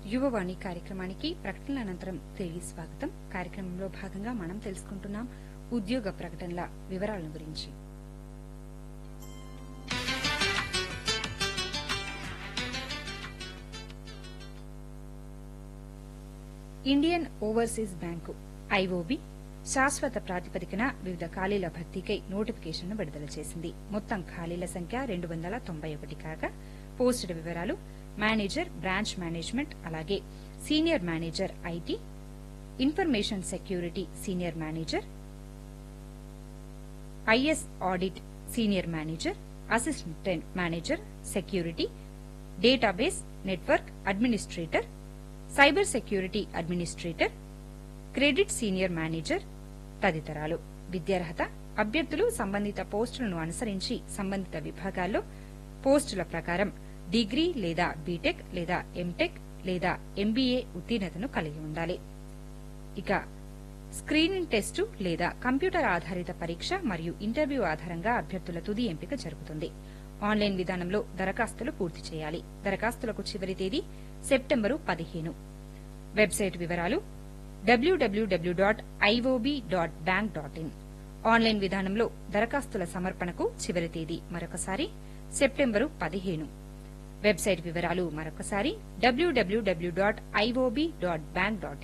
యువవాణి కార్యక్రమానికి ప్రకటనల అనంతరం తిరిగి స్వాగతం కార్యక్రమంలో భాగంగా మనం తెలుసుకుంటున్నాం ఉద్యోగ ప్రకటనల వివరాల గురించి ఇండియన్ ఓవర్సీస్ బ్యాంకు ఐఓబి శాశ్వత ప్రాతిపదికన వివిధ ఖాళీల భర్తీకై నోటిఫికేషన్ను విడుదల చేసింది మొత్తం ఖాళీల సంఖ్య రెండు వందల తొంభై ఒకటి కాగా పోస్టుల వివరాలు మేనేజర్ బ్రాంచ్ మేనేజ్మెంట్ అలాగే senior manager IT information security senior manager IS audit senior manager assistant manager security database network administrator cyber security administrator credit senior manager తదితరాలు విద్యార్హత అభ్యర్థులు సంబంధిత పోస్టులను అనుసరించి సంబంధిత విభాగాల్లో పోస్టుల ప్రకారం డిగ్రీ లేదా బీటెక్ లేదా ఎంటెక్ లేదా ఎంబీఏ ఉత్తీర్ణతను కలిగి ఉండాలి ఇక స్క్రీనింగ్ టెస్టు లేదా కంప్యూటర్ ఆధారిత పరీక్ష మరియు ఇంటర్వ్యూ ఆధారంగా అభ్యర్థుల తుది ఎంపిక జరుగుతుంది ఆన్లైన్ విధానంలో దరఖాస్తులు పూర్తి చేయాలి దరఖాస్తులకు చివరి తేదీ సెప్టెంబరు పదిహేను వెబ్సైట్ వివరాలు డబ్ల్యూడబ్ల్యూడబ్ల్యూ dot IOB dot bank dot in online విధానంలో దరఖాస్తుల సమర్పణకు చివరి తేదీ మరొకసారి సెప్టెంబరు పదిహేను వెబ్సైట్ వివరాలు మరొకసారి డబ్ల్యూడబ్ల్యూడబ్ల్యూ dot IOB dot bank dot